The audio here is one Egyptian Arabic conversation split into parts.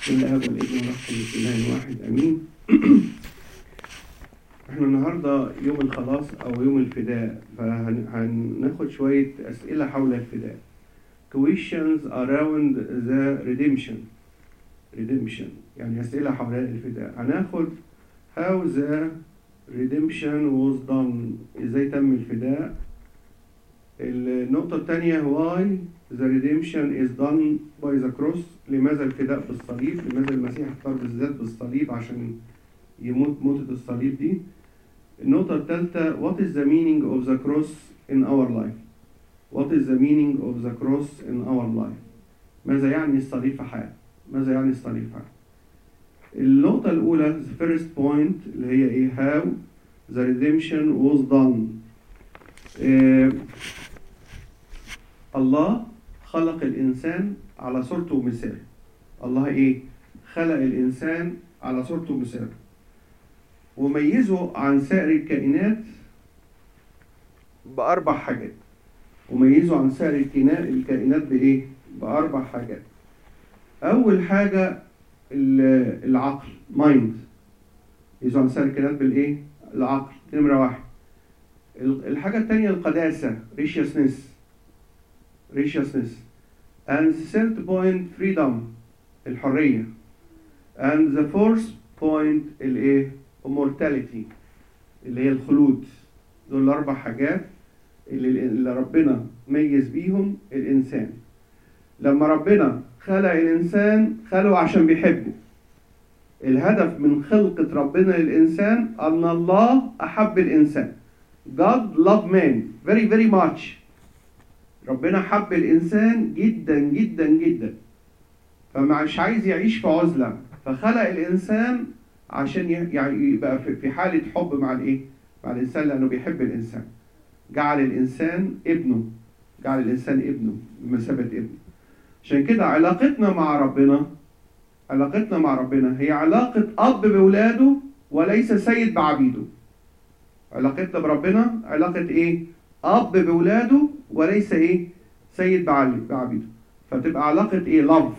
بسم الله والابن والروح القدس اله واحد امين احنا النهارده يوم الخلاص او يوم الفداء فهناخد شويه اسئله حول الفداء questions around the redemption redemption يعني اسئله حول الفداء هناخد how the redemption was done ازاي تم الفداء النقطة الثانية why the redemption is done by the cross لماذا الفداء بالصليب لماذا المسيح اختار بالذات بالصليب عشان يموت موتة الصليب دي النقطة الثالثة what is the meaning of the cross in our life what is the meaning of the cross in our life ماذا يعني الصليب في حياتنا ماذا يعني الصليب في حياتنا النقطة الأولى the first point اللي هي إيه how the redemption was done إيه الله خلق الإنسان على صورته ومثاله الله إيه خلق الإنسان على صورته ومثاله وميزه عن سائر الكائنات بأربع حاجات وميزه عن سائر الكائنات بإيه؟ بأربع حاجات أول حاجة العقل مايند يميزه عن سائر الكائنات بالإيه؟ العقل نمرة واحد الحاجة التانية القداسة righteousness righteousness and the third point freedom الحرية and the fourth point الايه immortality اللي هي الخلود دول الأربع حاجات اللي, اللي ربنا ميز بيهم الإنسان لما ربنا خلق الإنسان خلقه عشان بيحبه الهدف من خلقة ربنا للإنسان أن الله أحب الإنسان God loved man very very much ربنا حب الإنسان جدا جدا جدا فمش عايز يعيش في عزلة فخلق الإنسان عشان يعني يبقى في حالة حب مع الإيه؟ مع الإنسان لأنه بيحب الإنسان جعل الإنسان ابنه جعل الإنسان ابنه بمثابة ابنه عشان كده علاقتنا مع ربنا علاقتنا مع ربنا هي علاقة أب بولاده وليس سيد بعبيده علاقتنا بربنا علاقة إيه؟ أب بولاده وليس إيه؟ سيد بعبيده فتبقى علاقة إيه؟ لف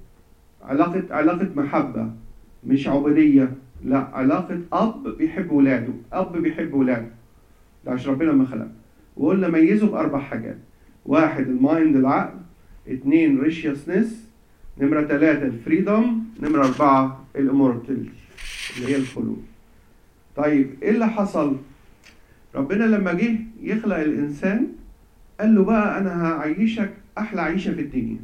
علاقة علاقة محبة مش عبودية لا علاقة أب بيحب ولاده أب بيحب ولاده ده عشان ربنا ما خلق وقلنا ميزه بأربع حاجات واحد المايند العقل اتنين ريشيوسنس نمرة ثلاثة الفريدم نمرة أربعة الامورتاليتي اللي هي الخلود طيب إيه اللي حصل؟ ربنا لما جه يخلق الإنسان قال له بقى أنا هعيشك أحلى عيشة في الدنيا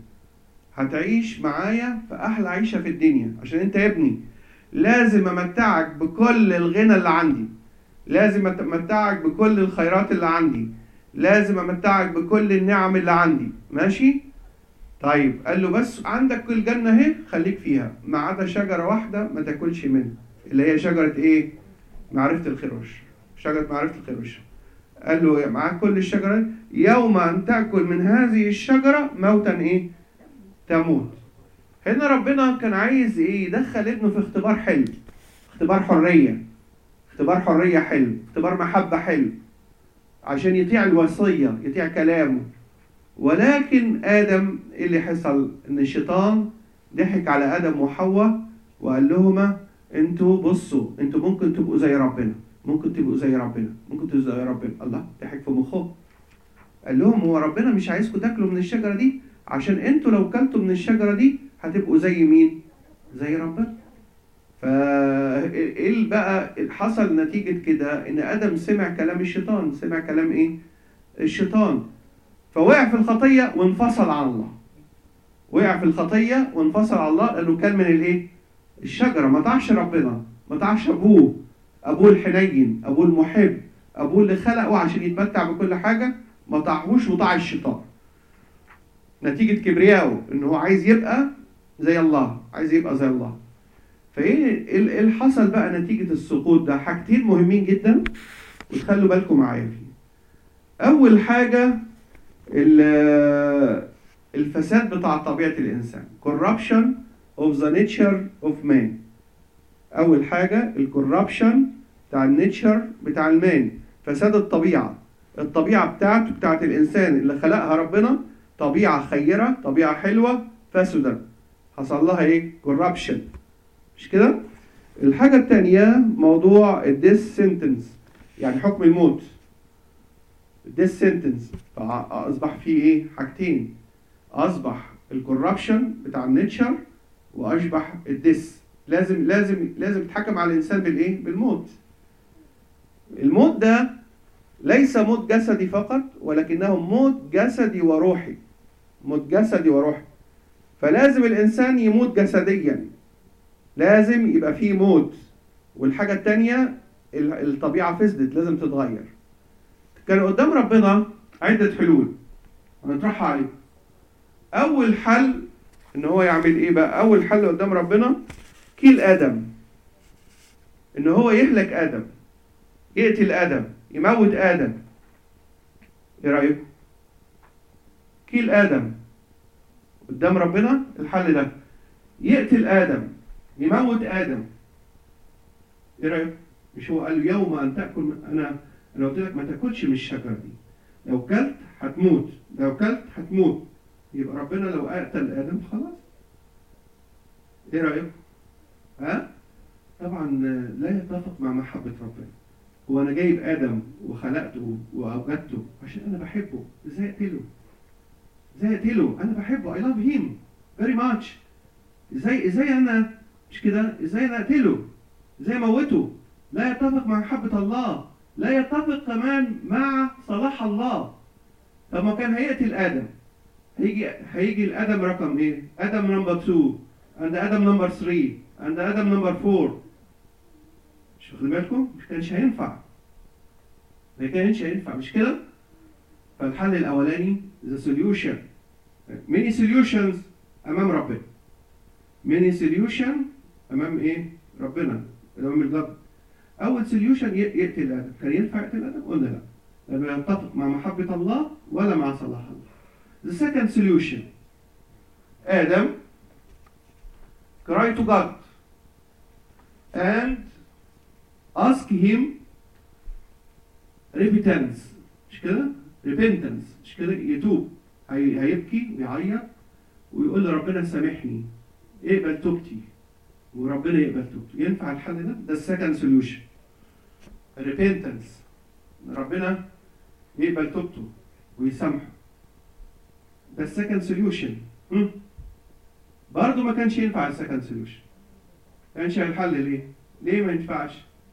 هتعيش معايا في أحلى عيشة في الدنيا عشان أنت يا ابني لازم أمتعك بكل الغنى اللي عندي لازم أمتعك بكل الخيرات اللي عندي لازم أمتعك بكل النعم اللي عندي ماشي؟ طيب قال له بس عندك كل جنة اهي خليك فيها ما عدا شجرة واحدة ما تاكلش منها اللي هي شجرة ايه؟ معرفة الخير والشر شجرة معرفة الخير والشر قال له معاك كل الشجرة يوم أن تأكل من هذه الشجرة موتا ايه؟ تموت هنا ربنا كان عايز ايه يدخل ابنه في اختبار حلو اختبار حرية اختبار حرية حلو اختبار محبة حلو عشان يطيع الوصية يطيع كلامه ولكن آدم إيه اللي حصل إن الشيطان ضحك على آدم وحواء وقال لهما انتوا بصوا انتوا ممكن تبقوا زي ربنا ممكن تبقوا زي ربنا ممكن تبقوا زي ربنا الله ضحك في مخه قال لهم هو ربنا مش عايزكم تاكلوا من الشجرة دي عشان انتوا لو كلتوا من الشجرة دي هتبقوا زي مين؟ زي ربنا. فايه بقى حصل نتيجة كده ان ادم سمع كلام الشيطان، سمع كلام ايه؟ الشيطان. فوقع في الخطية وانفصل عن الله. وقع في الخطية وانفصل عن الله لانه كان من الايه؟ الشجرة ما طاعش ربنا، ما طاعش ابوه، ابوه الحنين، ابوه المحب، ابوه اللي خلقه عشان يتمتع بكل حاجة، ما طاعهوش وطاع الشيطان. نتيجة كبريائه ان هو عايز يبقى زي الله عايز يبقى زي الله فايه اللي حصل بقى نتيجة السقوط ده حاجتين مهمين جدا وتخلوا بالكم معايا فيه اول حاجة الفساد بتاع طبيعة الانسان corruption of the nature of man اول حاجة الكوربشن بتاع النيتشر بتاع المان فساد الطبيعة الطبيعة بتاعته بتاعت الانسان اللي خلقها ربنا طبيعة خيرة طبيعة حلوة فسدت حصل لها ايه corruption مش كده الحاجة التانية موضوع الديس سنتنس يعني حكم الموت الديس سنتنس فأصبح فيه ايه حاجتين أصبح الكوربشن بتاع النيتشر وأصبح الديس لازم لازم لازم يتحكم على الإنسان بالإيه؟ بالموت الموت ده ليس موت جسدي فقط ولكنه موت جسدي وروحي موت جسدي وروحي فلازم الإنسان يموت جسديا لازم يبقى فيه موت والحاجة التانية الطبيعة فسدت لازم تتغير كان قدام ربنا عدة حلول هنطرحها عليه أول حل إن هو يعمل إيه بقى؟ أول حل قدام ربنا كيل آدم إن هو يهلك آدم يقتل آدم يموت آدم إيه رأيكم؟ كيل آدم قدام ربنا الحل ده يقتل آدم يموت آدم إيه رأيك؟ مش هو قال يوم أن تأكل أنا أنا قلت لك ما تاكلش من الشجرة دي لو كلت هتموت لو كلت هتموت يبقى ربنا لو قتل آدم خلاص إيه رأيك؟ ها؟ طبعا لا يتفق مع محبة ربنا هو أنا جايب آدم وخلقته وأوجدته عشان أنا بحبه إزاي أقتله؟ إزاي أقتله؟ أنا بحبه I love him very much إزاي إزاي أنا مش كده؟ إزاي أنا أقتله؟ إزاي أموته؟ لا يتفق مع محبة الله لا يتفق كمان مع صلاح الله طب ما كان هيقتل آدم هيجي هيجي الآدم رقم إيه؟ آدم نمبر 2 عند آدم نمبر 3 عند آدم نمبر 4 مش واخدين بالكم؟ مش كانش هينفع ما كانش هينفع مش كده؟ فالحل الأولاني the solution many solutions أمام ربنا many solution أمام إيه؟ ربنا أمام الجبر أول سوليوشن يقتل آدم كان ينفع يقتل آدم؟ قلنا لا لأنه لا يتفق مع محبة الله ولا مع صلاح الله The second solution Adam cry to God and ask him repentance مش كده؟ repentance مش كده؟ يتوب هي هيبكي ويعيط ويقول لربنا سامحني اقبل توبتي وربنا يقبل توبته ينفع الحل ده؟ ده السكند سوليوشن repentance ربنا يقبل توبته ويسامحه ده السكند سوليوشن برضه ما كانش ينفع السكند سوليوشن كانش الحل ليه؟ ليه ما ينفعش؟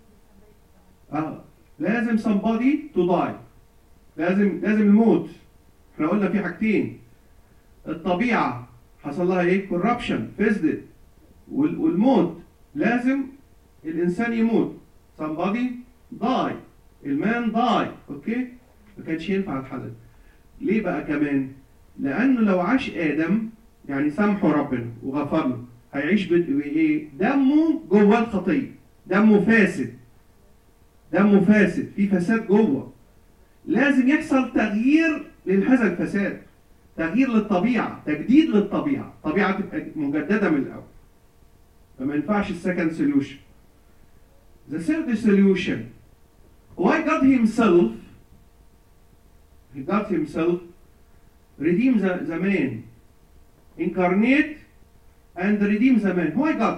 اه لازم somebody to die لازم لازم الموت احنا قلنا في حاجتين الطبيعة حصل لها ايه؟ corruption فسدت والموت لازم الانسان يموت somebody die المان die اوكي ما كانش ينفع الحل ليه بقى كمان لانه لو عاش ادم يعني سامحه ربنا وغفر له هيعيش بايه دمه جوه الخطيه دمه فاسد دمه فاسد في فساد جوه لازم يحصل تغيير لهذا الفساد تغيير للطبيعه تجديد للطبيعه طبيعه تبقى مجدده من الاول فما ينفعش السكند سوليوشن The third solution why God himself he God himself redeem the, the man incarnate and redeem the man why God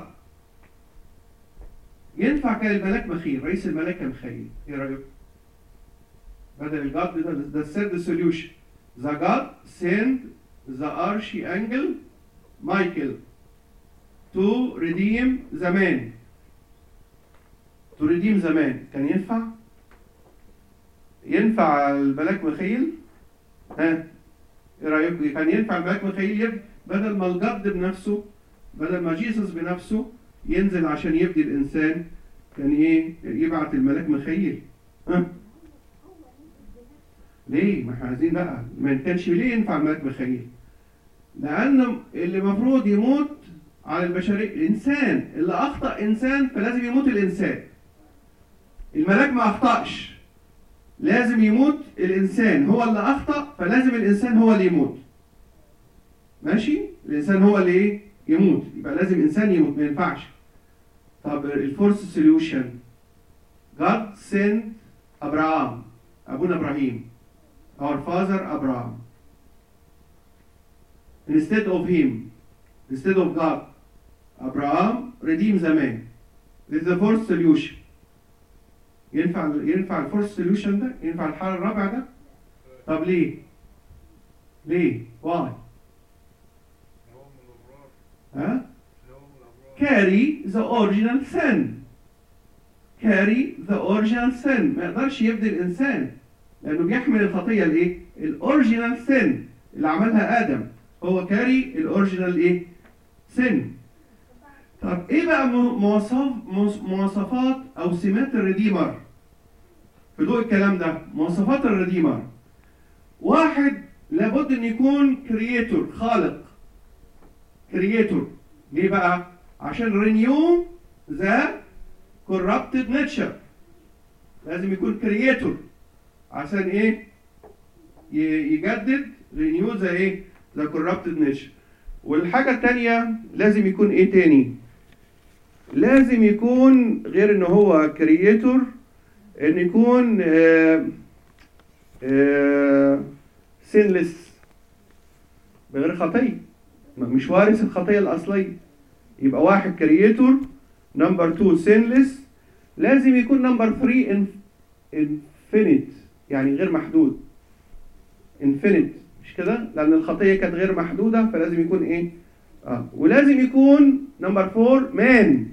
ينفع كان الملاك مخيل رئيس الملائكة مخيل ايه رأيك؟ بدل الجاد ده ده third solution the God sent the archangel Michael to redeem the man to redeem the man كان ينفع ينفع الملاك مخيل ها ايه رايكم كان ينفع الملاك مخيل بدل ما الجد بنفسه بدل ما جيسس بنفسه ينزل عشان يفدي الانسان كان ايه يبعت الملاك مخيل ها ليه ما احنا عايزين بقى ما كانش ليه ينفع الملاك مخيل لان اللي المفروض يموت على البشرية الإنسان اللي أخطأ إنسان فلازم يموت الإنسان الملاك ما أخطأش لازم يموت الإنسان هو اللي أخطأ فلازم الإنسان هو اللي يموت ماشي الإنسان هو اللي إيه يموت يبقى لازم إنسان يموت ما ينفعش طب الفورس سوليوشن God sent أبراهام أبونا إبراهيم our father Abraham instead of him instead of God Abraham redeems a man this is the fourth solution ينفع ينفع الفورث سوليوشن ده ينفع الحل الرابع ده طب ليه ليه واي ها carry the original sin carry the original sin ما يقدرش يبدي الانسان لانه بيحمل الخطيه الايه الاوريجينال سن اللي عملها ادم هو كاري الاوريجينال ايه سن طب ايه بقى مو- مواصف مواص- مواصفات او سمات الريديمر في ضوء الكلام ده مواصفات الريديمر واحد لابد ان يكون كرييتور خالق كرييتور ليه بقى عشان رينيو ذا corrupted nature لازم يكون كرييتور عشان ايه ي- يجدد رينيو ذا ايه ذا corrupted nature والحاجة التانية لازم يكون ايه تاني لازم يكون غير ان هو كرييتور ان يكون آه آه سينلس بغير خطية م- مش وارث الخطية الأصلية يبقى واحد كرييتور نمبر 2 سينلس لازم يكون نمبر 3 انفينيت يعني غير محدود انفينيت مش كده لان الخطيه كانت غير محدوده فلازم يكون ايه اه ولازم يكون نمبر 4 مان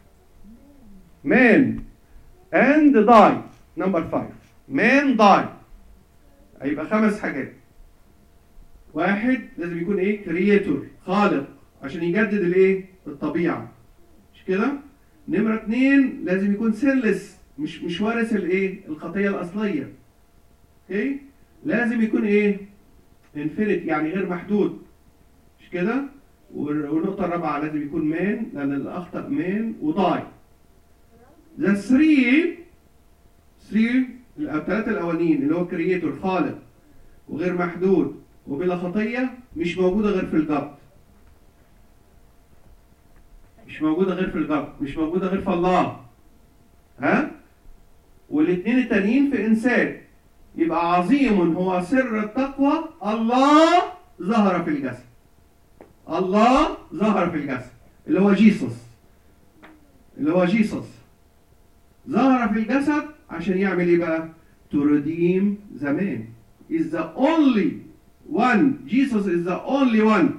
مان اند داي نمبر 5 مان داي هيبقى خمس حاجات واحد لازم يكون ايه كرييتور خالق عشان يجدد الايه الطبيعه مش كده نمرة اتنين لازم يكون سينلس مش مش وارث الايه الخطية الأصلية اوكي لازم يكون ايه انفينيت يعني غير محدود مش كده وال- والنقطة الرابعة لازم يكون مان لأن اللي أخطأ مان وضاي ذا 3 3 الثلاثة الأولانيين اللي هو كرييتور خالق وغير محدود وبلا خطية مش موجودة غير في الجبر مش موجودة غير في الجبر مش موجودة غير في الله ها والاثنين التانيين في إنسان يبقى عظيم هو سر التقوى الله ظهر في الجسد الله ظهر في الجسد اللي هو جيسوس اللي هو جيسوس ظهر في الجسد عشان يعمل ايه بقى؟ to redeem the man is the only one Jesus is the only one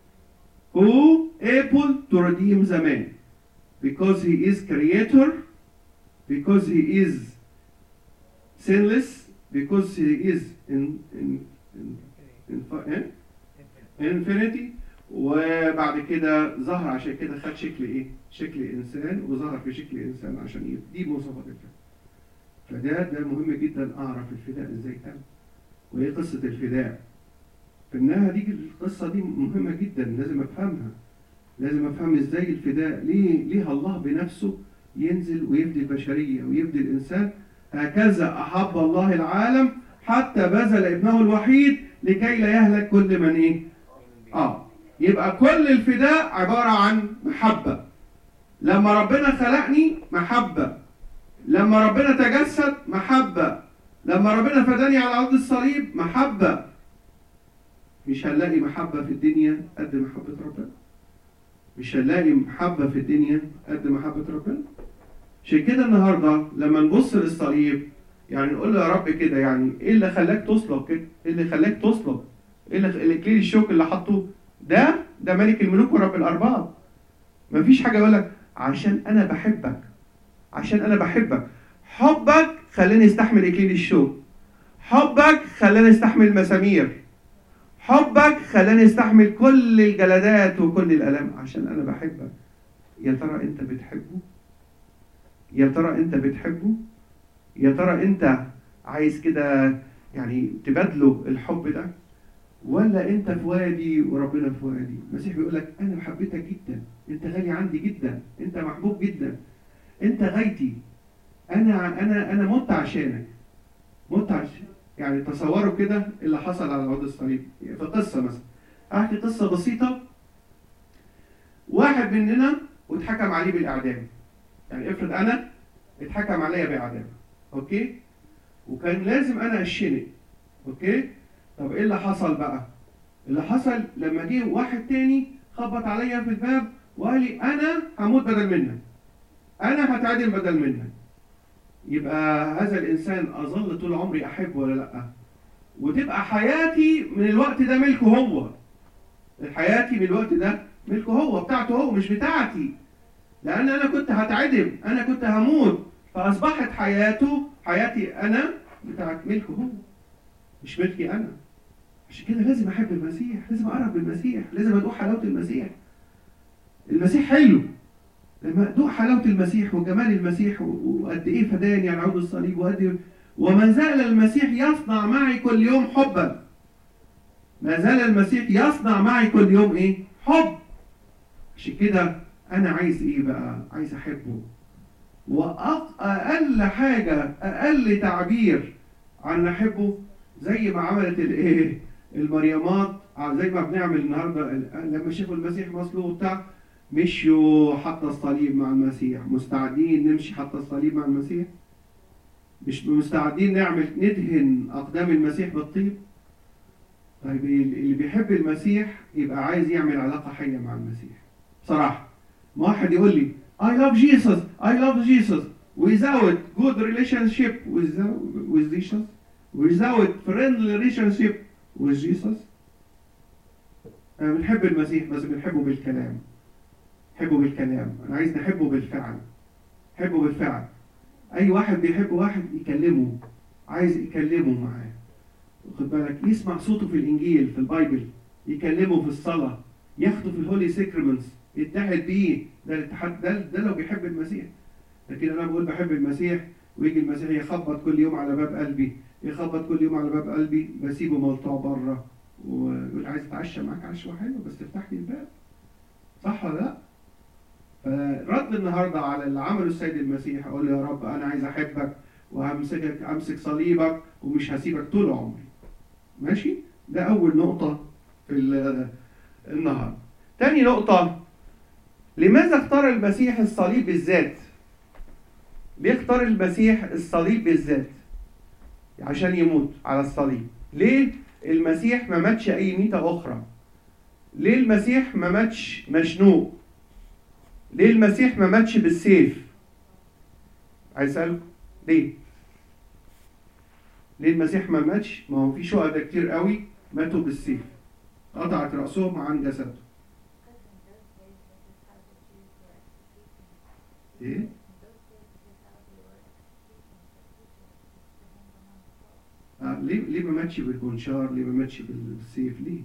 who able to redeem the man because he is creator because he is sinless because he is in in in, in, in infinity وبعد كده ظهر عشان كده خد شكل ايه؟ شكل انسان وظهر في شكل انسان عشان ي- دي مواصفات الفداء. فده ده مهم جدا اعرف الفداء ازاي تم وايه قصه الفداء. في النهايه دي القصه دي مهمه جدا لازم افهمها. لازم افهم ازاي الفداء ليه ليه الله بنفسه ينزل ويفدي البشريه ويفدي الانسان هكذا احب الله العالم حتى بذل ابنه الوحيد لكي لا يهلك كل من ايه؟ اه يبقى كل الفداء عباره عن محبه لما ربنا خلقني محبه لما ربنا تجسد محبه لما ربنا فداني على عود الصليب محبه مش هنلاقي محبه في الدنيا قد محبه ربنا مش هنلاقي محبه في الدنيا قد محبه ربنا عشان كده النهارده لما نبص للصليب يعني نقول له يا رب كده يعني ايه اللي خلاك تصلب كده؟ ايه اللي خلاك تصلب؟ ايه اللي الاكليل الشوك اللي حطه؟ ده ده ملك الملوك ورب الارباب. مفيش حاجه يقول لك عشان انا بحبك عشان انا بحبك حبك خلاني استحمل اكليل الشوك حبك خلاني استحمل المسامير حبك خلاني استحمل كل الجلدات وكل الالام عشان انا بحبك يا ترى انت بتحبه يا ترى انت بتحبه يا ترى انت عايز كده يعني تبادله الحب ده ولا انت في وادي وربنا في وادي المسيح بيقول لك انا محبتك جدا انت غالي عندي جدا انت محبوب جدا انت غايتي انا انا انا مت عشانك مت عشان يعني تصوروا كده اللي حصل على عود الصليب في قصه مثلا احكي قصه بسيطه واحد مننا واتحكم عليه بالاعدام يعني افرض انا اتحكم عليا باعدام اوكي وكان لازم انا اشنق اوكي طب ايه اللي حصل بقى اللي حصل لما جه واحد تاني خد خبط عليا في الباب وقال لي انا هموت بدل منك انا هتعدم بدل منك يبقى هذا الانسان اظل طول عمري احبه ولا لا وتبقى حياتي من الوقت ده ملكه هو حياتي من الوقت ده ملكه هو بتاعته هو مش بتاعتي لان انا كنت هتعدم انا كنت هموت فاصبحت حياته حياتي انا بتاعت ملكه هو مش ملكي انا عشان كده لازم احب المسيح لازم اقرب من المسيح لازم ادوق حلاوه المسيح المسيح حلو لما ادوق حلاوه المسيح وجمال المسيح وقد ايه فداني على عود الصليب وقد إيه وما زال المسيح يصنع معي كل يوم حبا ما زال المسيح يصنع معي كل يوم ايه حب عشان كده انا عايز ايه بقى عايز احبه واقل حاجه اقل تعبير عن احبه زي ما عملت الايه المريمات زي ما بنعمل النهارده لما شافوا المسيح مصلوب بتاع مشيوا حتى الصليب مع المسيح مستعدين نمشي حتى الصليب مع المسيح مش مستعدين نعمل ندهن اقدام المسيح بالطيب طيب اللي بيحب المسيح يبقى عايز يعمل علاقه حيه مع المسيح بصراحه ما واحد يقول لي I love Jesus I love Jesus without good relationship with with Jesus without friendly relationship with Jesus بنحب المسيح بس بنحبه بالكلام نحبه بالكلام انا عايز نحبه بالفعل نحبه بالفعل اي واحد بيحب واحد يكلمه عايز يكلمه معاه واخد بالك يسمع صوته في الانجيل في البايبل يكلمه في الصلاه ياخده في الهولي سيكرمنتس يتحد بيه ده الاتحاد ده ده لو بيحب المسيح لكن انا بقول بحب المسيح ويجي المسيح يخبط كل يوم على باب قلبي يخبط كل يوم على باب قلبي بسيبه ملطوع بره ويقول عايز اتعشى معاك عشوه حلوه بس تفتح لي الباب صح ولا لا؟ فرد النهارده على اللي عمله السيد المسيح اقول له يا رب انا عايز احبك وهمسكك امسك صليبك ومش هسيبك طول عمري. ماشي؟ ده اول نقطه في النهارده. تاني نقطه لماذا اختار المسيح الصليب بالذات؟ ليه اختار المسيح الصليب بالذات؟ عشان يموت على الصليب. ليه المسيح ما ماتش اي ميته اخرى؟ ليه المسيح ما ماتش مشنوق؟ ليه المسيح ما ماتش بالسيف؟ عايز اسالكم ليه؟ ليه المسيح ما ماتش؟ ما هو في شهداء كتير قوي ماتوا بالسيف. قطعت راسهم عن جسده. ايه؟ آه ليه ليه ما ماتش بالمنشار؟ ليه ما ماتش بالسيف؟ ليه؟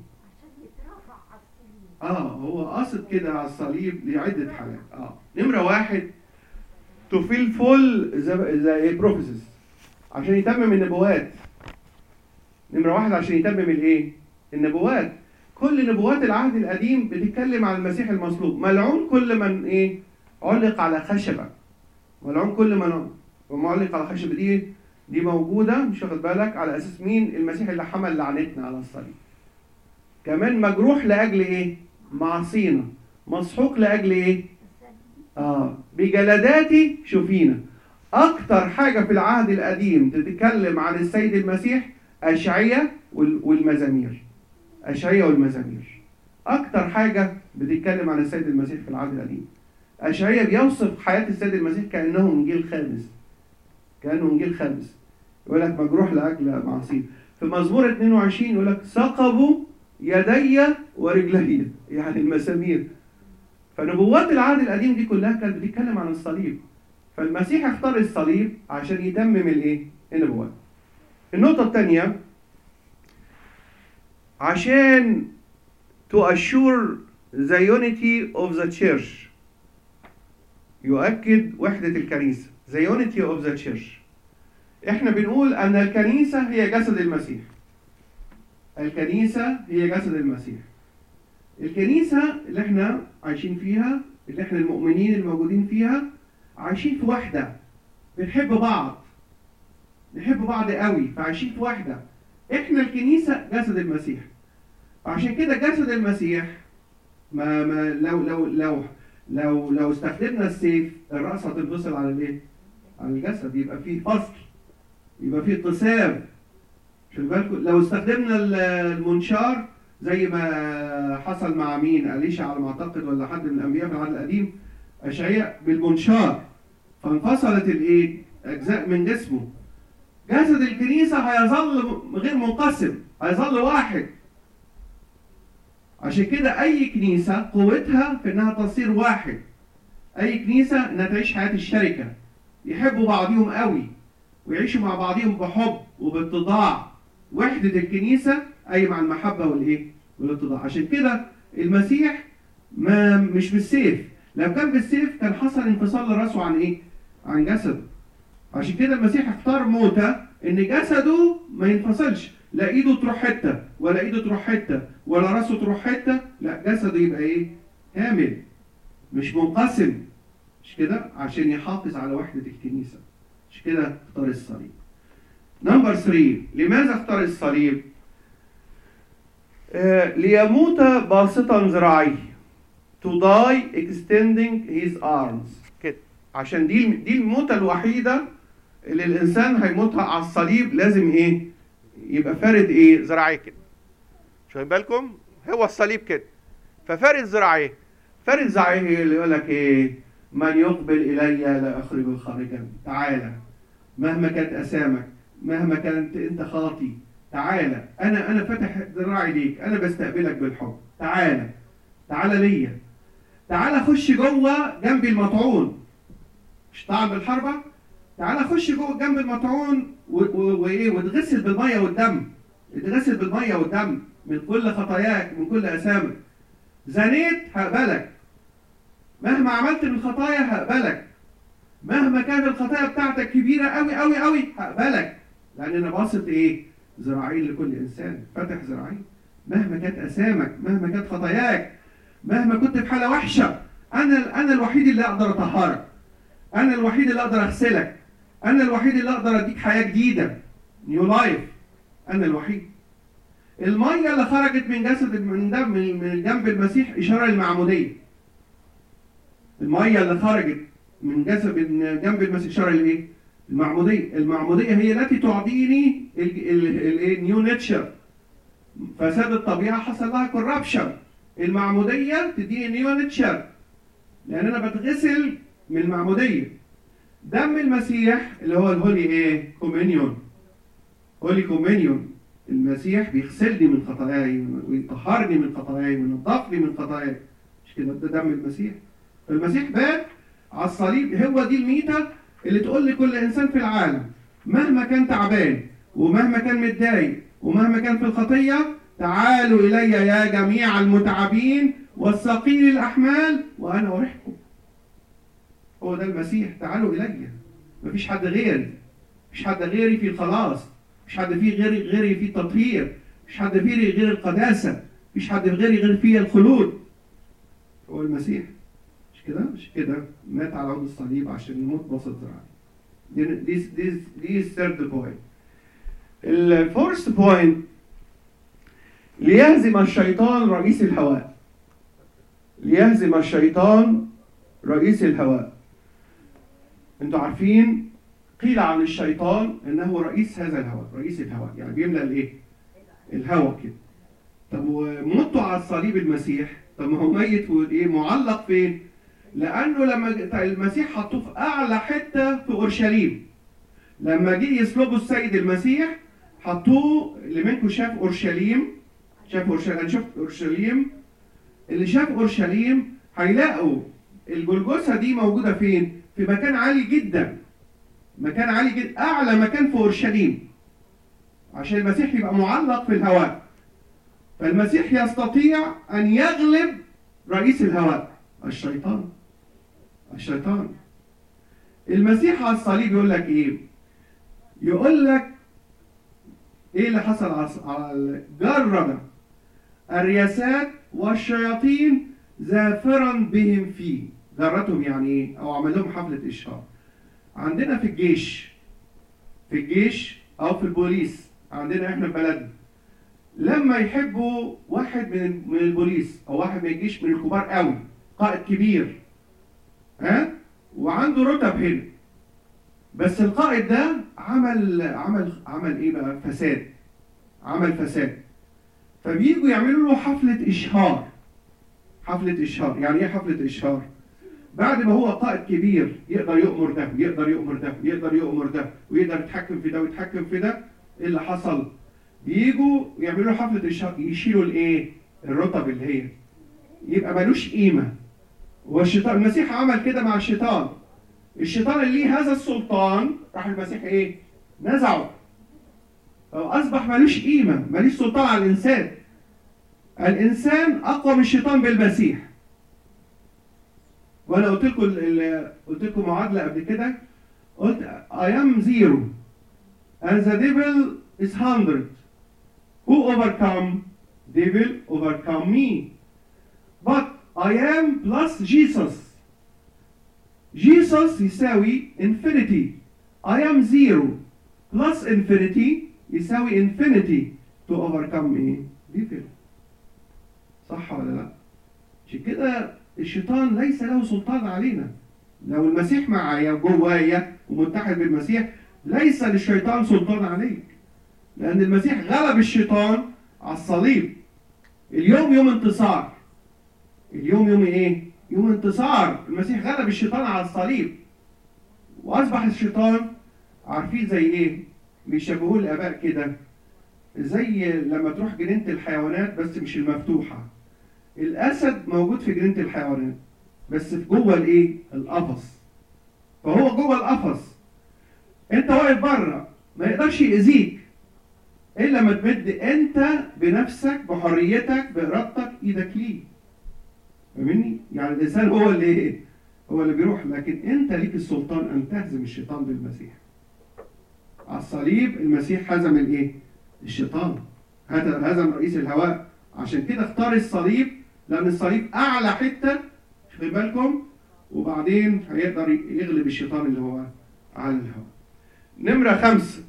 اه هو قاصد كده على الصليب لعده حالات اه نمره واحد to fulfill the, the prophecies عشان يتمم النبوات نمره واحد عشان يتمم الايه؟ النبوات كل نبوات العهد القديم بتتكلم عن المسيح المصلوب ملعون كل من ايه؟ علق على خشبه ملعون كل من معلق على خشبه دي دي موجوده مش واخد بالك على اساس مين؟ المسيح اللي حمل لعنتنا على الصليب كمان مجروح لاجل ايه؟ معصينا مسحوق لاجل ايه؟ اه بجلداتي شوفينا اكتر حاجه في العهد القديم تتكلم عن السيد المسيح اشعياء والمزامير اشعياء والمزامير اكتر حاجه بتتكلم عن السيد المسيح في العهد القديم اشعياء بيوصف حياه السيد المسيح كانه انجيل خامس كانه انجيل خامس يقول لك مجروح لاجل معصيه في مزمور 22 يقول لك ثقبوا يدي ورجلي يعني المسامير فنبوات العهد القديم دي كلها كانت بتتكلم عن الصليب فالمسيح اختار الصليب عشان يتمم الايه النبوات النقطه الثانيه عشان to assure the unity of the church يؤكد وحدة الكنيسة the unity of the church احنا بنقول ان الكنيسة هي جسد المسيح الكنيسة هي جسد المسيح الكنيسة اللي احنا عايشين فيها اللي احنا المؤمنين الموجودين فيها عايشين في وحدة بنحب بعض نحب بعض قوي فعايشين في وحدة احنا الكنيسة جسد المسيح عشان كده جسد المسيح ما, ما لو لو لو لو لو استخدمنا السيف الرأس هتنفصل على الايه؟ على الجسد يبقى فيه فصل يبقى فيه اتصال خلي بالكم لو استخدمنا المنشار زي ما حصل مع مين أليشع على ما أعتقد ولا حد من الأنبياء في العهد القديم أشعياء بالمنشار فانفصلت الإيه؟ أجزاء من جسمه جسد الكنيسة هيظل غير منقسم هيظل واحد عشان كده أي كنيسة قوتها في إنها تصير واحد أي كنيسة إنها تعيش حياة الشركة يحبوا بعضهم قوي ويعيشوا مع بعضهم بحب وباتضاع وحدة الكنيسة أي مع المحبة والإيه؟ والاتضاع عشان كده المسيح ما مش بالسيف لو كان بالسيف كان حصل انفصال لراسه عن إيه؟ عن جسده عشان كده المسيح اختار موتة إن جسده ما ينفصلش لا إيده تروح حتة ولا إيده تروح حتة ولا راسه تروح حتة لا جسده يبقى إيه؟ كامل مش منقسم مش كده عشان يحافظ على وحدة الكنيسة مش كده اختار الصليب نمبر 3 لماذا اختار الصليب آه ليموت باسطا ذراعيه to die extending his arms كده عشان دي دي الموتة الوحيدة اللي الإنسان هيموتها على الصليب لازم إيه يبقى فارد إيه ذراعيه كده شايفين بالكم هو الصليب كده ففارد ذراعيه فارد ذراعيه اللي يقول لك إيه من يقبل إلي لا أخرجه خارجا تعالى مهما كانت أسامك مهما كانت أنت خاطي تعالى أنا أنا فاتح ذراعي ليك أنا بستقبلك بالحب تعالى تعالى ليا تعالى خش جوه جنب المطعون مش طعم بالحربة تعالى خش جوه جنب المطعون وايه وتغسل بالميه والدم اتغسل بالميه والدم من كل خطاياك من كل اسامك زنيت هقبلك مهما عملت من خطايا هقبلك مهما كانت الخطايا بتاعتك كبيره قوي قوي قوي هقبلك لان انا باصط ايه ذراعين لكل انسان فاتح ذراعين مهما كانت اسامك مهما كانت خطاياك مهما كنت في حاله وحشه انا انا الوحيد اللي اقدر اطهرك انا الوحيد اللي اقدر اغسلك انا الوحيد اللي اقدر اديك حياه جديده نيو لايف انا الوحيد الميه اللي خرجت من جسد من دم من جنب المسيح اشاره للمعموديه الميه اللي خرجت من جسد من جنب المسيح اشاره لايه المعموديه المعموديه هي التي تعطيني النيو نيتشر فساد الطبيعه حصل لها كوربشن المعموديه تديني نيو نيتشر لان انا بتغسل من المعموديه دم المسيح اللي هو الهولي ايه كومينيون هولي كومينيون المسيح بيغسلني من خطاياي ويطهرني من خطاياي وينضفني من خطاياي مش كده ده دم المسيح المسيح بات على الصليب هو دي الميتة اللي تقول لكل إنسان في العالم مهما كان تعبان ومهما كان متضايق ومهما كان في الخطية تعالوا إلي يا جميع المتعبين والثقيل الأحمال وأنا أريحكم هو ده المسيح تعالوا إلي مفيش حد غيري مفيش حد غيري في الخلاص مفيش حد فيه غيري غيري في التطهير مفيش حد فيه غير القداسة مفيش حد غيري غير فيه الخلود هو المسيح مش كده مش كده مات على عود الصليب عشان يموت بسط ذراعي دي دي دي دي الثيرد بوينت الفورست بوينت ليهزم الشيطان رئيس الهواء ليهزم الشيطان رئيس الهواء انتوا عارفين قيل عن الشيطان انه رئيس هذا الهواء رئيس الهواء يعني بيملى الايه الهواء كده طب وموته على الصليب المسيح طب ما هو ميت وايه معلق فين لانه لما المسيح حطوه في اعلى حته في اورشليم لما جه يصلبوا السيد المسيح حطوه اللي منكم شاف اورشليم شاف اورشليم انا شفت اورشليم اللي شاف اورشليم هيلاقوا الجلجثه دي موجوده فين في مكان عالي جدا مكان عالي جدا اعلى مكان في اورشليم عشان المسيح يبقى معلق في الهواء فالمسيح يستطيع ان يغلب رئيس الهواء الشيطان الشيطان المسيح على الصليب يقول لك ايه يقول لك ايه اللي حصل على جرد الرياسات والشياطين زافرا بهم فيه جرتهم يعني ايه او عمل لهم حفله اشهار عندنا في الجيش في الجيش او في البوليس عندنا احنا في بلدنا لما يحبوا واحد من من البوليس او واحد من الجيش من الكبار قوي قائد كبير ها وعنده رتب هنا بس القائد ده عمل عمل عمل ايه بقى فساد عمل فساد فبييجوا يعملوا له حفلة إشهار حفلة إشهار يعني إيه حفلة إشهار؟ بعد ما هو قائد كبير يقدر يؤمر ده ويقدر يؤمر ده ويقدر يؤمر ده ويقدر يتحكم في ده ويتحكم في ده ايه اللي حصل؟ بيجوا يعملوا له حفلة إشهار يشيلوا الإيه؟ الرتب اللي هي يبقى ملوش قيمة والشيطان المسيح عمل كده مع الشيطان الشيطان اللي ليه هذا السلطان راح المسيح ايه؟ نزعه أصبح ملوش قيمة ملوش سلطان على الإنسان الإنسان أقوى من الشيطان بالمسيح وأنا قلت لكم قلت لكم معادلة قبل كده قلت I am zero and the devil is hundred who overcome devil overcome me but I am plus Jesus Jesus يساوي infinity I am zero plus infinity يساوي infinity to overcome ايه؟ devil صح ولا لا؟ عشان كده الشيطان ليس له سلطان علينا لو المسيح معايا جوايا ومتحد بالمسيح ليس للشيطان سلطان عليك لأن المسيح غلب الشيطان على الصليب اليوم يوم انتصار اليوم يوم ايه؟ يوم انتصار المسيح غلب الشيطان على الصليب واصبح الشيطان عارفين زي ايه؟ بيشبهوه الاباء كده زي لما تروح جنينه الحيوانات بس مش المفتوحه الاسد موجود في جنينه الحيوانات بس في جوه الايه؟ القفص فهو جوه القفص انت واقف بره ما يقدرش يأذيك الا لما تمد انت بنفسك بحريتك بارادتك ايدك ليه فاهمني؟ يعني الانسان هو اللي ايه؟ هو اللي بيروح لكن انت ليك السلطان ان تهزم الشيطان بالمسيح. على الصليب المسيح هزم الايه؟ الشيطان. هزم رئيس الهواء عشان كده اختار الصليب لان الصليب اعلى حته خلي بالكم وبعدين هيقدر يغلب الشيطان اللي هو على الهواء. نمره خمسه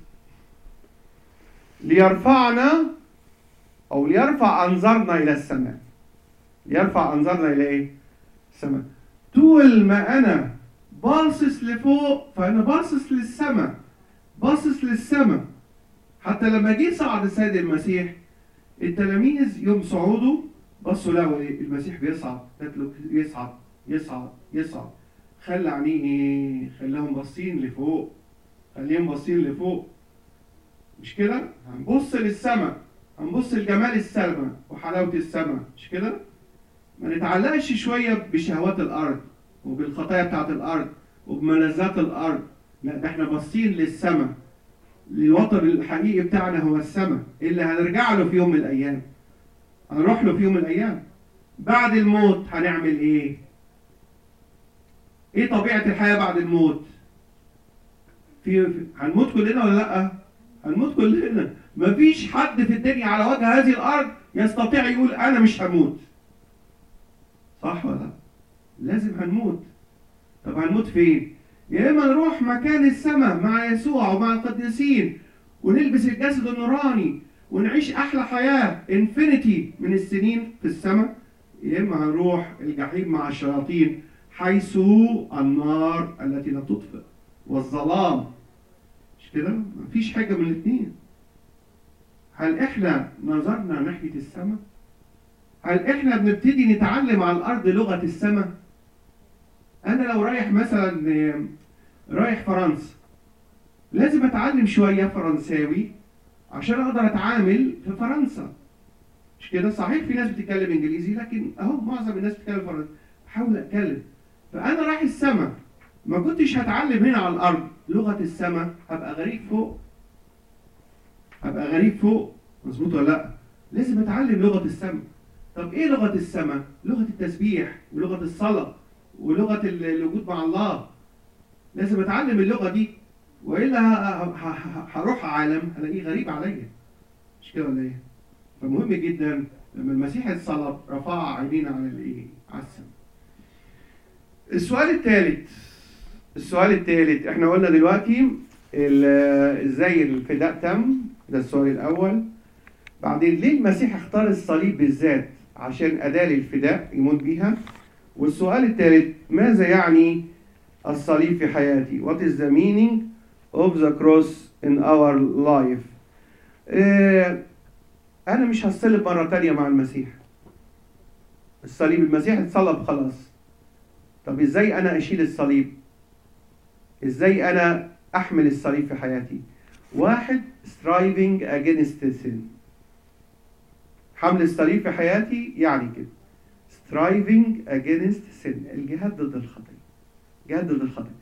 ليرفعنا او ليرفع انظارنا الى السماء. يرفع انظارنا الى ايه؟ السماء. طول ما انا باصص لفوق فانا باصص للسماء. باصص للسماء. حتى لما جه صعد السيد المسيح التلاميذ يوم صعوده بصوا لقوا ايه؟ المسيح بيصعد يصعد يصعد يصعد. خلى عينيه ايه؟ خلاهم باصين لفوق. خليهم باصين لفوق. مش كده؟ هنبص للسماء. هنبص لجمال السماء وحلاوة السماء مش كده؟ ما نتعلقش شوية بشهوات الأرض وبالخطايا بتاعت الأرض وبملذات الأرض لا ده احنا باصين للسماء الوطن الحقيقي بتاعنا هو السماء اللي هنرجع له في يوم من الأيام هنروح له في يوم من الأيام بعد الموت هنعمل إيه؟ إيه طبيعة الحياة بعد الموت؟ في هنموت كلنا ولا لأ؟ هنموت كلنا مفيش حد في الدنيا على وجه هذه الأرض يستطيع يقول أنا مش هموت صح ولا لا؟ لازم هنموت طب هنموت فين؟ يا اما نروح مكان السماء مع يسوع ومع القديسين ونلبس الجسد النوراني ونعيش احلى حياه انفينيتي من السنين في السماء يا اما هنروح الجحيم مع الشياطين حيث النار التي لا تطفئ والظلام مش كده؟ مفيش حاجه من الاثنين هل احنا نظرنا ناحيه السماء؟ هل احنا بنبتدي نتعلم على الارض لغه السماء انا لو رايح مثلا رايح فرنسا لازم اتعلم شويه فرنساوي عشان اقدر اتعامل في فرنسا مش كده صحيح في ناس بتتكلم انجليزي لكن اهو معظم الناس بتتكلم فرنسا بحاول اتكلم فانا رايح السماء ما كنتش هتعلم هنا على الارض لغه السماء هبقى غريب فوق هبقى غريب فوق مظبوط ولا لا لازم اتعلم لغه السماء طب ايه لغه السماء لغه التسبيح ولغه الصلاه ولغه الوجود مع الله لازم اتعلم اللغه دي والا هروح عالم هلاقيه غريب عليا مش كده ولا ايه فمهم جدا لما المسيح اتصلب رفع عينينا على الايه على السماء السؤال الثالث السؤال الثالث احنا قلنا دلوقتي ازاي الفداء تم ده السؤال الاول بعدين ليه المسيح اختار الصليب بالذات عشان اداه للفداء يموت بيها والسؤال الثالث ماذا يعني الصليب في حياتي what is the meaning of the cross in our life آه انا مش هصلب مره تانية مع المسيح الصليب المسيح اتصلب خلاص طب ازاي انا اشيل الصليب ازاي انا احمل الصليب في حياتي واحد striving against sin حمل الصليب في حياتي يعني كده striving against sin الجهاد ضد الخطية جهاد ضد الخطية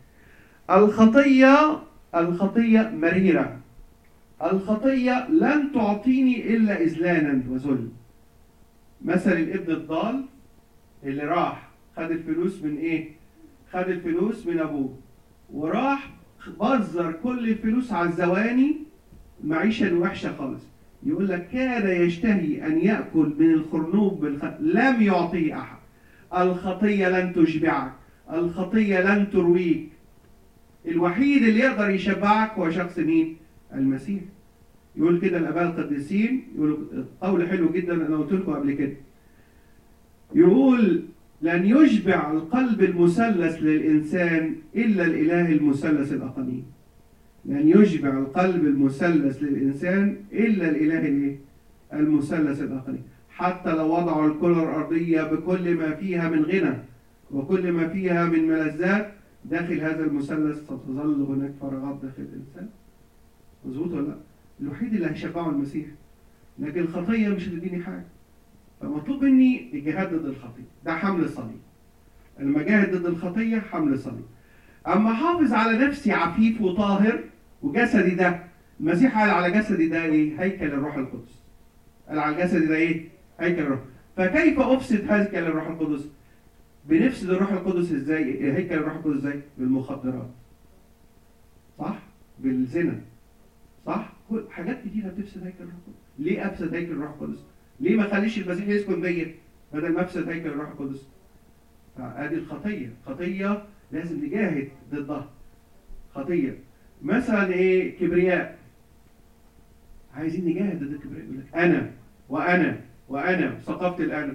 الخطية الخطية مريرة الخطية لن تعطيني إلا إذلالا وذل مثل الابن الضال اللي راح خد الفلوس من إيه؟ خد الفلوس من أبوه وراح بذر كل الفلوس على الزواني المعيشة الوحشة خالص يقول لك كان يشتهي أن يأكل من الخرنوب بالخ... لم يعطيه أحد الخطية لن تشبعك الخطية لن ترويك الوحيد اللي يقدر يشبعك هو شخص مين؟ المسيح يقول كده الآباء القديسين يقول قول حلو جدا أنا قلت لكم قبل كده يقول لن يشبع القلب المثلث للإنسان إلا الإله المثلث الأقانيم لن يشبع القلب المثلث للإنسان إلا الإله الإيه؟ المثلث الأقانيم حتى لو وضعوا الكرة الأرضية بكل ما فيها من غنى وكل ما فيها من ملذات داخل هذا المثلث ستظل هناك فراغات داخل الإنسان مظبوط ولا لا؟ الوحيد اللي هيشبعه المسيح لكن الخطية مش هتديني حاجة فمطلوب مني الجهاد ضد الخطية ده حمل الصليب لما جاهد ضد الخطية حمل صليب أما حافظ على نفسي عفيف وطاهر وجسدي ده المسيح قال على جسدي ده إيه؟ هيكل الروح القدس قال على جسدي ده إيه؟ هيكل الروح فكيف أفسد هيكل الروح القدس؟ بنفسد الروح القدس إزاي؟ هيكل الروح القدس إزاي؟ بالمخدرات صح؟ بالزنا صح؟ حاجات كتيرة بتفسد هيكل الروح القدس ليه أفسد هيكل الروح القدس؟ ليه ما خليش المسيح يسكن بيا بدل ما افسد هيكل الروح القدس ادي الخطيه خطيه لازم نجاهد ضدها خطيه مثلا ايه كبرياء عايزين نجاهد ضد الكبرياء يقول لك انا وانا وانا ثقافه الانا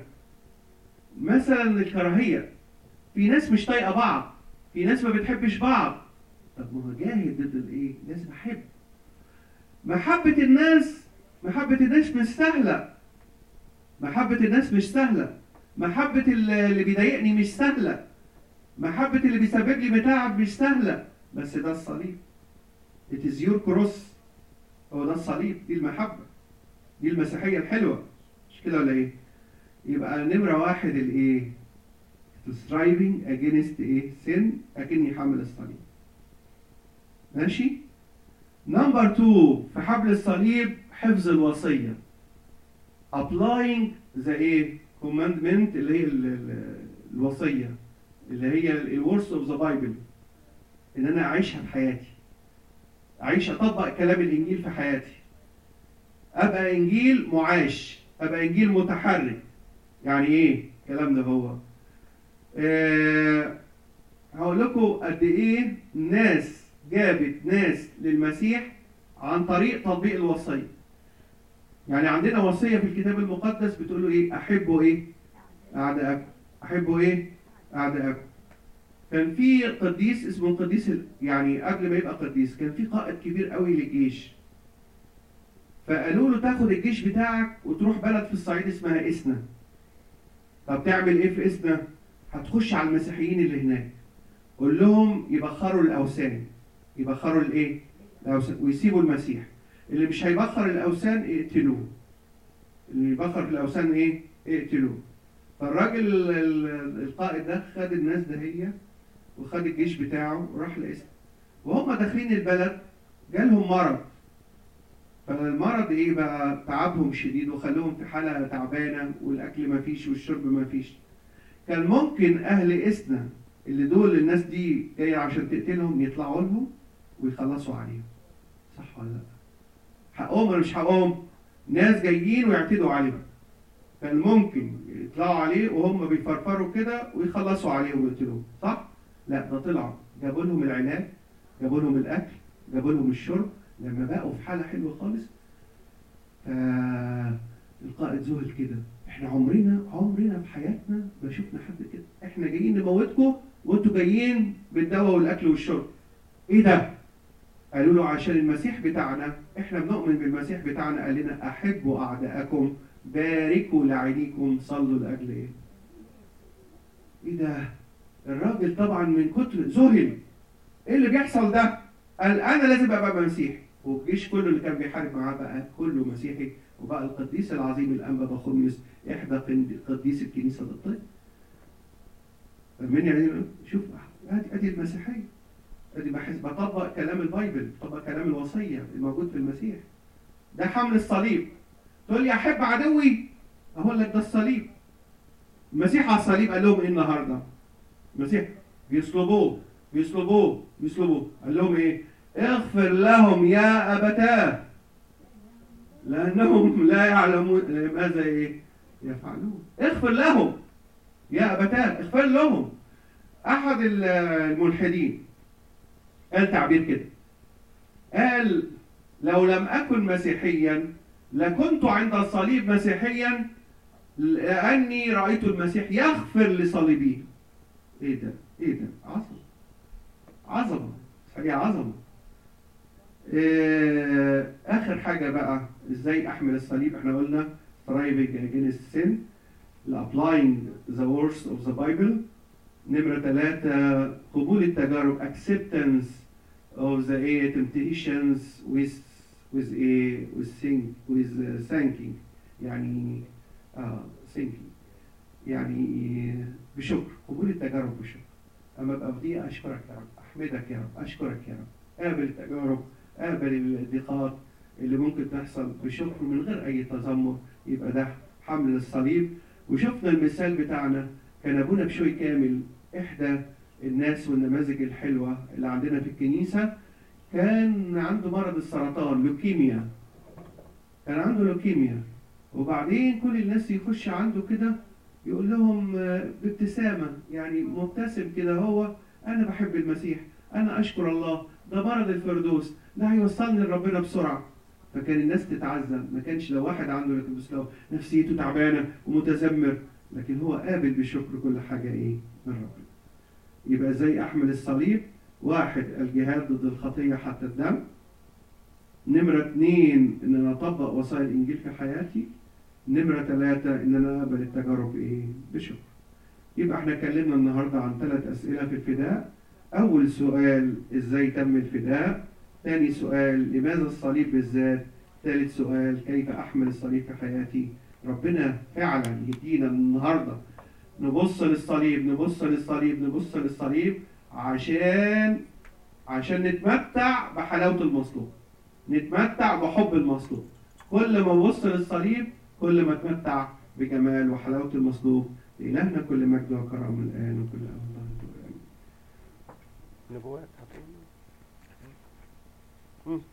مثلا الكراهيه في ناس مش طايقه بعض في ناس ما بتحبش بعض طب ما هو جاهد ضد الايه لازم احب محبه الناس محبه الناس مش سهله محبة الناس مش سهلة محبة اللي بيضايقني مش سهلة محبة اللي بيسبب لي متاعب مش سهلة بس ده الصليب It is your cross هو ده الصليب دي المحبة دي المسيحية الحلوة مش كده ولا ايه؟ يبقى نمرة واحد الايه؟ striving against ايه؟ sin أكني حامل الصليب ماشي؟ نمبر 2 في حبل الصليب حفظ الوصيه applying the ايه commandment اللي هي ال ال الوصيه اللي هي الورس اوف ذا بايبل ان انا اعيشها في حياتي اعيش اطبق كلام الانجيل في حياتي ابقى انجيل معاش ابقى انجيل متحرك يعني ايه الكلام ده هو أه هقول لكم قد ايه ناس جابت ناس للمسيح عن طريق تطبيق الوصيه يعني عندنا وصيه في الكتاب المقدس بتقول له ايه احبوا ايه اعداءكم احبوا ايه اعداءكم كان في قديس اسمه القديس يعني قبل ما يبقى قديس كان في قائد كبير قوي للجيش فقالوا له تاخد الجيش بتاعك وتروح بلد في الصعيد اسمها اسنا طب تعمل ايه في اسنا هتخش على المسيحيين اللي هناك قول لهم يبخروا الاوثان يبخروا الايه الاوثان ويسيبوا المسيح اللي مش هيبخر الاوثان اقتلوه اللي يبخر في الاوثان ايه اقتلوه فالراجل القائد ده خد الناس ده هي وخد الجيش بتاعه وراح لاسم وهم داخلين البلد جالهم مرض فالمرض ايه بقى تعبهم شديد وخلوهم في حاله تعبانه والاكل ما فيش والشرب ما فيش كان ممكن اهل اسنا اللي دول الناس دي جايه عشان تقتلهم يطلعوا لهم ويخلصوا عليهم صح ولا لا حقهم ولا مش حقهم ناس جايين ويعتدوا عليهم كان ممكن يطلعوا عليه وهم بيفرفروا كده ويخلصوا عليه ويقتلوه صح لا ده طلعوا جابوا لهم العلاج جابوا لهم الاكل جابوا لهم الشرب لما بقوا في حاله حلوه خالص فالقائد ذهل كده احنا عمرنا عمرنا في حياتنا ما شفنا حد كده احنا جايين نموتكم وانتوا جايين بالدواء والاكل والشرب ايه ده قالوا له عشان المسيح بتاعنا احنا بنؤمن بالمسيح بتاعنا قال لنا احبوا اعداءكم باركوا لعينيكم صلوا لاجل ايه؟ ايه ده؟ الراجل طبعا من كتر ذهل ايه اللي بيحصل ده؟ قال انا لازم ابقى مسيحي والجيش كله اللي كان بيحارب معاه بقى كله مسيحي وبقى القديس العظيم الانبا بخوميوس احدى قديس الكنيسه القبطيه. فاهمين يعني شوف ادي ادي المسيحيه ادي بحس بطبق كلام البايبل بطبق كلام الوصيه الموجود في المسيح ده حمل الصليب تقول لي احب عدوي اقول لك ده الصليب المسيح على الصليب قال لهم ايه النهارده؟ المسيح بيصلبوه بيصلبوه بيصلبوه قال لهم ايه؟ اغفر لهم يا ابتاه لانهم لا يعلمون ماذا ايه؟ يفعلون اغفر لهم يا ابتاه اغفر لهم احد الملحدين قال تعبير كده قال لو لم اكن مسيحيا لكنت عند الصليب مسيحيا لاني رايت المسيح يغفر لصليبيه ايه ده ايه ده عظمه عظمه حاجه عظمه إيه اخر حاجه بقى ازاي احمل الصليب احنا قلنا striving against sin applying the words of the Bible نمرة ثلاثة قبول التجارب acceptance of the a temptations with with a with think with uh, thanking يعني آه thinking يعني بشكر قبول التجارب بشكر أما أبقى في دي أشكرك يا رب أحمدك يا رب أشكرك يا رب قابل التجارب قابل الضيقات اللي ممكن تحصل بشكر من غير أي تذمر يبقى ده حمل الصليب وشفنا المثال بتاعنا كان ابونا بشوي كامل احدى الناس والنماذج الحلوه اللي عندنا في الكنيسه كان عنده مرض السرطان لوكيميا كان عنده لوكيميا وبعدين كل الناس يخش عنده كده يقول لهم بابتسامه يعني مبتسم كده هو انا بحب المسيح انا اشكر الله ده مرض الفردوس ده هيوصلني لربنا بسرعه فكان الناس تتعزم ما كانش لو واحد عنده لكن لو نفسيته تعبانه ومتذمر لكن هو قابل بشكر كل حاجه ايه من ربنا يبقى ازاي احمل الصليب واحد الجهاد ضد الخطيه حتى الدم نمرة اثنين ان انا اطبق وصايا الانجيل في حياتي نمرة ثلاثة ان انا اقبل التجارب ايه بشكر يبقى احنا اتكلمنا النهارده عن ثلاث اسئله في الفداء اول سؤال ازاي تم الفداء ثاني سؤال لماذا الصليب بالذات ثالث سؤال كيف احمل الصليب في حياتي ربنا فعلا يدينا النهارده نبص للصليب نبص للصليب نبص للصليب عشان عشان نتمتع بحلاوه المصلوب نتمتع بحب المصلوب كل ما نبص للصليب كل ما اتمتع بجمال وحلاوه المصلوب لإلهنا كل مجد وكرم الآن وكل أوان الله نبوات هتقول